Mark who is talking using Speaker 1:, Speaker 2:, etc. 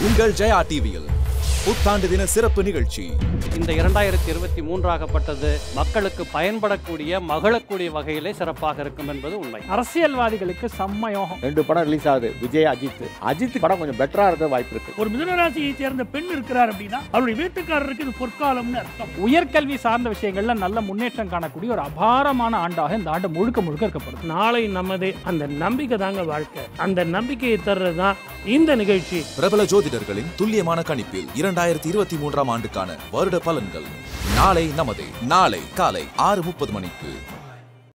Speaker 1: உங்கள் ஜெயா டிவியில் புத்தாண்டு தின சிறப்பு நிகழ்ச்சி
Speaker 2: இந்த இரண்டாயிரத்தி இருபத்தி மூன்றாகப்பட்டது மக்களுக்கு பயன்படக்கூடிய மகளக்கூடிய வகையிலே சிறப்பாக இருக்கும் என்பது உண்மை
Speaker 3: அரசியல்வாதிகளுக்கு செம்ம யோகம்
Speaker 4: ரெண்டு படம் ரிலீஸ் ஆகுது விஜய் அஜித் அஜித் படம் கொஞ்சம் பெட்டரா இருக்க வாய்ப்பு இருக்கு
Speaker 5: ஒரு மிதனராசியை சேர்ந்த பெண் இருக்கிறார் அப்படின்னா அவருடைய வீட்டுக்காரருக்கு இது பொற்காலம்னு அர்த்தம்
Speaker 3: உயர்கல்வி சார்ந்த விஷயங்கள்ல நல்ல முன்னேற்றம் காணக்கூடிய ஒரு அபாரமான ஆண்டாக இந்த ஆண்டு முழுக்க முழுக்க இருக்கப்படுது
Speaker 5: நாளை நமதே அந்த நம்பிக்கை தாங்க வாழ்க்கை அந்த நம்பிக்கையை தர்றது தான் இந்த நிகழ்ச்சி
Speaker 1: பிரபல ஜோதிடர்களின் துல்லியமான கணிப்பில் இரண்டாயிரத்தி இருபத்தி மூன்றாம் ஆண்டுக்கான வருட பலன்கள் நாளை நமதே நாளை காலை ஆறு முப்பது மணிக்கு